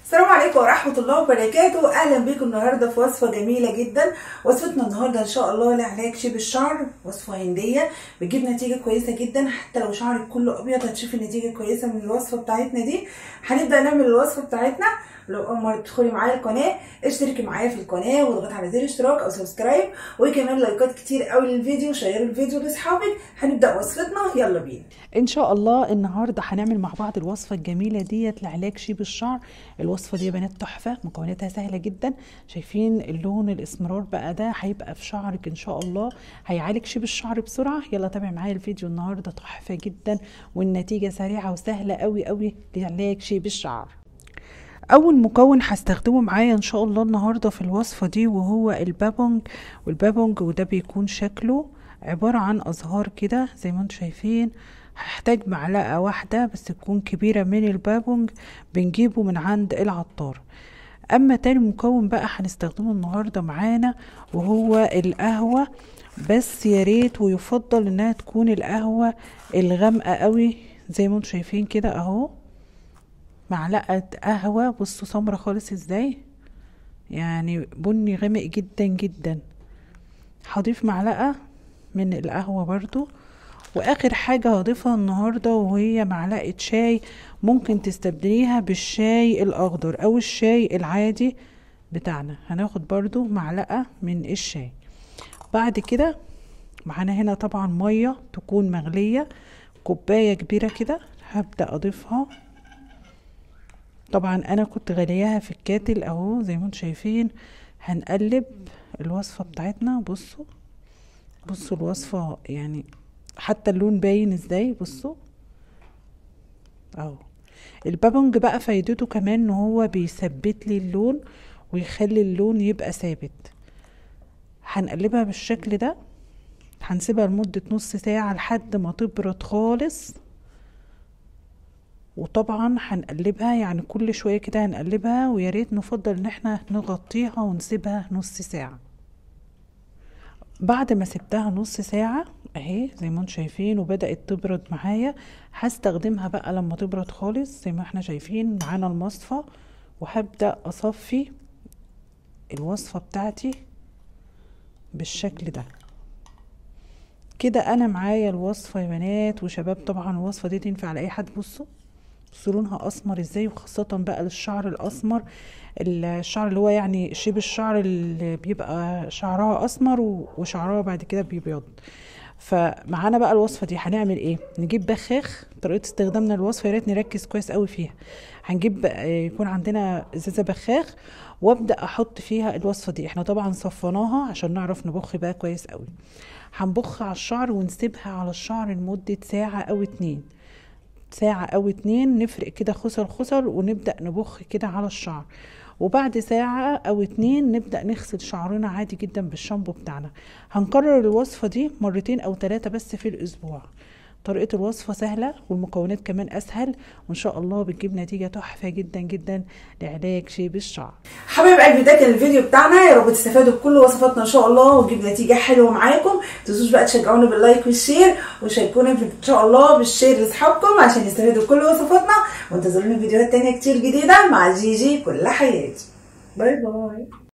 السلام عليكم ورحمة الله وبركاته أهلا بيكم النهاردة في وصفة جميلة جدا وصفتنا النهاردة إن شاء الله لعلاج شيب الشعر وصفة هندية بتجيب نتيجة كويسة جدا حتى لو شعرك كله أبيض هتشوفي نتيجة كويسة من الوصفة بتاعتنا دي هنبدأ نعمل الوصفة بتاعتنا لو اول مره تدخلي معايا القناه اشتركي معايا في القناه واضغطي على زر اشتراك او سبسكرايب وكمان لايكات كتير قوي للفيديو شيروا الفيديو لاصحابك هنبدا وصفتنا يلا بينا ان شاء الله النهارده هنعمل مع بعض الوصفه الجميله ديت لعلاج شيب الشعر الوصفه دي يا بنات تحفه مكوناتها سهله جدا شايفين اللون الاسمرار بقى ده هيبقى في شعرك ان شاء الله هيعالج شيب الشعر بسرعه يلا تابع معايا الفيديو النهارده تحفه جدا والنتيجه سريعه وسهله قوي قوي لعلاج شيب الشعر اول مكون هستخدمه معايا ان شاء الله النهارده في الوصفه دي وهو البابونج والبابونج وده بيكون شكله عباره عن ازهار كده زي ما انتم شايفين هحتاج معلقه واحده بس تكون كبيره من البابونج بنجيبه من عند العطار اما تاني مكون بقى هنستخدمه النهارده معانا وهو القهوه بس يا ريت ويفضل انها تكون القهوه الغامقه قوي زي ما انتم شايفين كده اهو معلقة قهوة بصوا سمرة خالص ازاي يعني بني غامق جدا جدا هضيف معلقة من القهوة برضو واخر حاجة هضيفها النهاردة وهي معلقة شاي ممكن تستبدليها بالشاي الاخضر او الشاي العادي بتاعنا هناخد برضو معلقة من الشاي بعد كده معانا هنا طبعا مية تكون مغلية كوباية كبيرة كده هبدأ اضيفها طبعا انا كنت غلياها في الكاتل اهو زي ما انتم شايفين هنقلب الوصفة بتاعتنا بصوا بصوا الوصفة يعني حتى اللون باين ازاي بصوا اهو البابونج بقى فايدته كمان ان هو بيثبت لي اللون ويخلي اللون يبقى ثابت هنقلبها بالشكل ده هنسيبها لمدة نص ساعة لحد ما تبرد خالص وطبعا هنقلبها يعني كل شويه كده هنقلبها ويا ريت نفضل ان احنا نغطيها ونسيبها نص ساعه بعد ما سبتها نص ساعه اهي زي ما انتم شايفين وبدات تبرد معايا هستخدمها بقى لما تبرد خالص زي ما احنا شايفين معانا المصفى وهبدا اصفي الوصفه بتاعتي بالشكل ده كده انا معايا الوصفه يا بنات وشباب طبعا الوصفه دي تنفع على اي حد بصوا بصوا لونها اسمر ازاي وخاصه بقى للشعر الاسمر الشعر اللي هو يعني شيب الشعر اللي بيبقى شعرها اسمر وشعرها بعد كده بيبيض فمعانا بقى الوصفه دي هنعمل ايه نجيب بخاخ طريقه استخدامنا للوصفه يا ريت نركز كويس قوي فيها هنجيب يكون عندنا ازازه بخاخ وابدا احط فيها الوصفه دي احنا طبعا صفناها عشان نعرف نبخ بقى كويس قوي هنبخ على الشعر ونسيبها على الشعر لمده ساعه او اتنين ساعة أو اتنين نفرق كده خصل خصل ونبدأ نبخ كده على الشعر وبعد ساعة أو اتنين نبدأ نغسل شعرنا عادي جدا بالشامبو بتاعنا هنكرر الوصفة دي مرتين أو ثلاثة بس في الأسبوع طريقة الوصفة سهلة والمكونات كمان أسهل وإن شاء الله بتجيب نتيجة تحفة جدا جدا لعلاج شيب الشعر حبايب قلبي ده كان الفيديو بتاعنا يا رب تستفادوا بكل وصفاتنا ان شاء الله وتجيب نتيجه حلوه معاكم تنسوش بقى تشجعونا باللايك والشير وشاركونا ان شاء الله بالشير لاصحابكم عشان يستفادوا بكل وصفاتنا وانتظرونا فيديوهات تانية كتير جديده مع جيجي كل حياتي باي باي